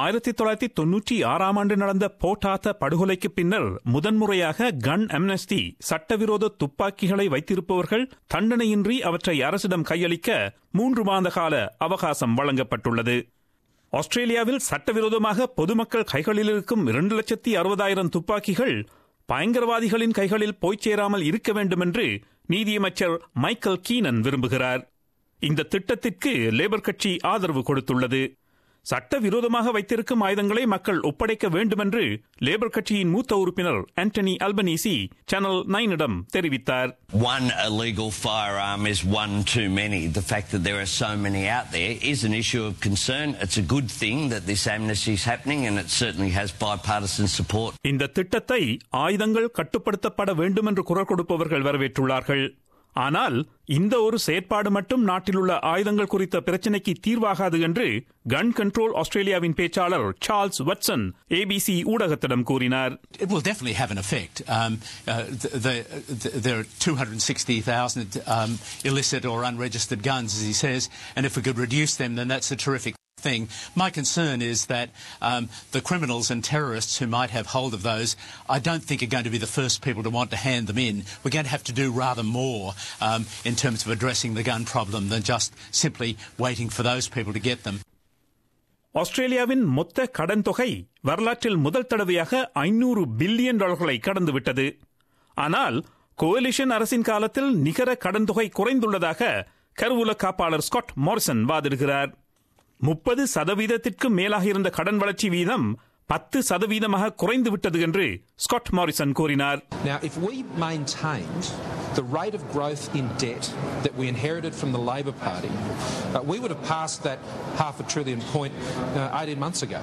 ஆயிரத்தி தொள்ளாயிரத்தி தொன்னூற்றி ஆறாம் ஆண்டு நடந்த போட்டாத்த படுகொலைக்கு பின்னர் முதன்முறையாக கன் அம்னஸ்டி சட்டவிரோத துப்பாக்கிகளை வைத்திருப்பவர்கள் தண்டனையின்றி அவற்றை அரசிடம் கையளிக்க மூன்று மாத கால அவகாசம் வழங்கப்பட்டுள்ளது ஆஸ்திரேலியாவில் சட்டவிரோதமாக பொதுமக்கள் கைகளில் இருக்கும் இரண்டு லட்சத்தி அறுபதாயிரம் துப்பாக்கிகள் பயங்கரவாதிகளின் கைகளில் போய்ச் சேராமல் இருக்க வேண்டும் என்று நீதியமைச்சர் மைக்கேல் கீனன் விரும்புகிறார் இந்த திட்டத்திற்கு லேபர் கட்சி ஆதரவு கொடுத்துள்ளது சட்டவிரோதமாக வைத்திருக்கும் ஆயுதங்களை மக்கள் ஒப்படைக்க வேண்டும் என்று லேபர் கட்சியின் மூத்த உறுப்பினர் ஆண்டனி அல்பனீசி சேனல் நைனிடம் தெரிவித்தார் One illegal firearm is one too many. The fact that there are so many out there is an issue of concern. It's a good thing that this amnesty is happening and it certainly has bipartisan support. இந்த திட்டத்தை ஆயுதங்கள் கட்டுப்படுத்தப்பட வேண்டும் என்று குரல் கொடுப்பவர்கள் வரவேற்றுள்ளார்கள் ஆனால் இந்த ஒரு செயற்பாடு மட்டும் நாட்டிலுள்ள ஆயுதங்கள் குறித்த பிரச்சினைக்கு தீர்வாகாது என்று கன் கண்ட்ரோல் ஆஸ்திரேலியாவின் பேச்சாளர் சார்ல்ஸ் வட்சன் ஏபிசி ஊடகத்திடம் கூறினார் It will definitely have an effect. Um, uh, the, the, the, there are 260,000 um, illicit or unregistered guns, as he says, and if we could reduce them, then that's a terrific thing. My concern is that um, the criminals and terrorists who might have hold of those, I don't think are going to be the first people to want to hand them in. We're going to have to do rather more um, in terms of addressing the gun problem than just simply waiting for those people to get them. ஆஸ்திரேலியாவின் மொத்த கடன் தொகை வரலாற்றில் முதல் தடவையாக ஐநூறு billion டாலர்களை கடந்துவிட்டது ஆனால் கோலிஷன் அரசின் காலத்தில் நிகர கடன் தொகை குறைந்துள்ளதாக கருவூல காப்பாளர் ஸ்காட் மாரிசன் வாதிடுகிறார் முப்பது சதவீதத்திற்கும் மேலாக இருந்த கடன் வளர்ச்சி வீதம் பத்து சதவீதமாக குறைந்து விட்டது என்று ஸ்காட் மாரிசன் கூறினார் Now, if we maintained the rate of growth in debt that we inherited from the Labor Party, uh, we would have passed that half a trillion point uh, 18 months ago.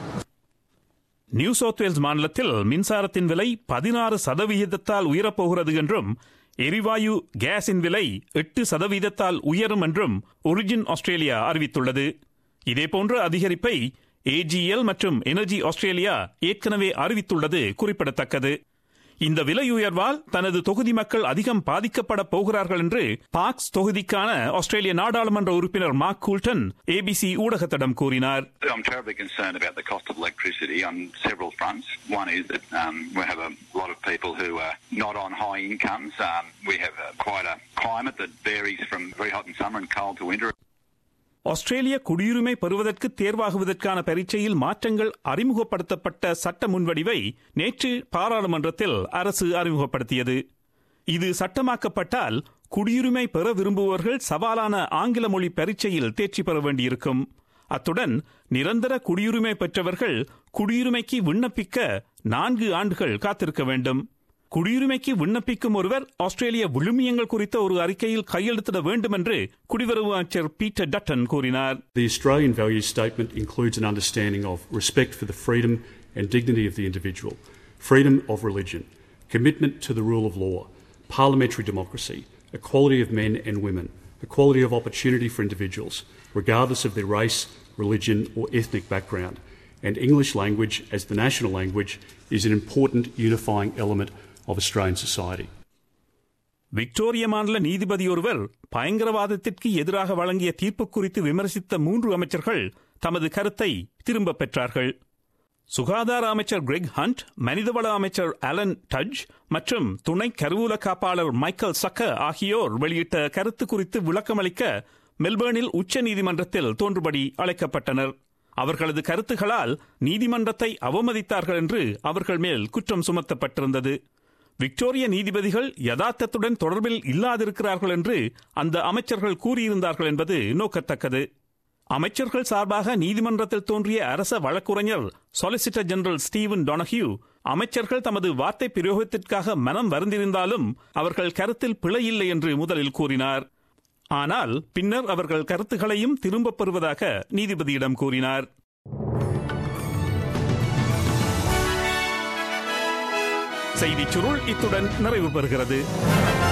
New South Wales மாநிலத்தில் மின்சாரத்தின் விலை பதினாறு சதவீதத்தால் உயரப்போகிறது என்றும் எரிவாயு கேஸின் விலை எட்டு சதவீதத்தால் உயரும் என்றும் ஒரிஜின் ஆஸ்திரேலியா அறிவித்துள்ளது இதேபோன்ற அதிகரிப்பை ஏஜிஎல் மற்றும் எனர்ஜி ஆஸ்திரேலியா ஏற்கனவே அறிவித்துள்ளது குறிப்பிடத்தக்கது இந்த விலை உயர்வால் தனது தொகுதி மக்கள் அதிகம் பாதிக்கப்பட போகிறார்கள் என்று பாக்ஸ் தொகுதிக்கான ஆஸ்திரேலிய நாடாளுமன்ற உறுப்பினர் மார்க் கூல்டன் ஏபிசி ஊடகத்திடம் கூறினார் I'm terribly concerned about the cost of electricity on several fronts. One is that um, we have a lot of people who are not on high incomes. Um, we have a, quite a climate that varies from very hot in summer and cold to winter. ஆஸ்திரேலிய குடியுரிமை பெறுவதற்கு தேர்வாகுவதற்கான பரீட்சையில் மாற்றங்கள் அறிமுகப்படுத்தப்பட்ட சட்ட முன்வடிவை நேற்று பாராளுமன்றத்தில் அரசு அறிமுகப்படுத்தியது இது சட்டமாக்கப்பட்டால் குடியுரிமை பெற விரும்புபவர்கள் சவாலான ஆங்கில மொழி பரீட்சையில் தேர்ச்சி பெற வேண்டியிருக்கும் அத்துடன் நிரந்தர குடியுரிமை பெற்றவர்கள் குடியுரிமைக்கு விண்ணப்பிக்க நான்கு ஆண்டுகள் காத்திருக்க வேண்டும் குடியுரிமைக்கு விண்ணப்பிக்கும் ஒருவர் ஆஸ்திரேலிய விழுமியங்கள் குறித்த ஒரு அறிக்கையில் கையெழுத்திட வேண்டும் என்று குடிவரவு அமைச்சர் பீட்டர் டட்டன் கூறினார் The Australian values statement includes an understanding of respect for the freedom and dignity of the individual, freedom of religion, commitment to the rule of law, parliamentary democracy, equality of men and women, equality of opportunity for individuals, regardless of their race, religion, or ethnic background, and English language as the national language is an important unifying element of Australian society. Victoria மாநில நீதிபதி ஒருவர் பயங்கரவாதத்திற்கு எதிராக வழங்கிய தீர்ப்பு குறித்து விமர்சித்த மூன்று அமைச்சர்கள் தமது கருத்தை திரும்பப் பெற்றார்கள் சுகாதார அமைச்சர் கிரெக் ஹண்ட் மனிதவள அமைச்சர் அலன் டஜ் மற்றும் துணை கருவூல காப்பாளர் மைக்கேல் சக்க ஆகியோர் வெளியிட்ட கருத்து குறித்து விளக்கமளிக்க மெல்பேர்னில் உச்ச நீதிமன்றத்தில் தோன்றுபடி அழைக்கப்பட்டனர் அவர்களது கருத்துகளால் நீதிமன்றத்தை அவமதித்தார்கள் என்று அவர்கள் மேல் குற்றம் சுமத்தப்பட்டிருந்தது விக்டோரிய நீதிபதிகள் யதார்த்தத்துடன் தொடர்பில் இல்லாதிருக்கிறார்கள் என்று அந்த அமைச்சர்கள் கூறியிருந்தார்கள் என்பது நோக்கத்தக்கது அமைச்சர்கள் சார்பாக நீதிமன்றத்தில் தோன்றிய அரச வழக்குரைஞர் சொலிசிட்டர் ஜெனரல் ஸ்டீவன் டொனஹியூ அமைச்சர்கள் தமது வார்த்தை பிரயோகத்திற்காக மனம் வருந்திருந்தாலும் அவர்கள் கருத்தில் பிழையில்லை என்று முதலில் கூறினார் ஆனால் பின்னர் அவர்கள் கருத்துகளையும் திரும்பப் பெறுவதாக நீதிபதியிடம் கூறினார் செய்திச் சுருள் இத்துடன் நிறைவு பெறுகிறது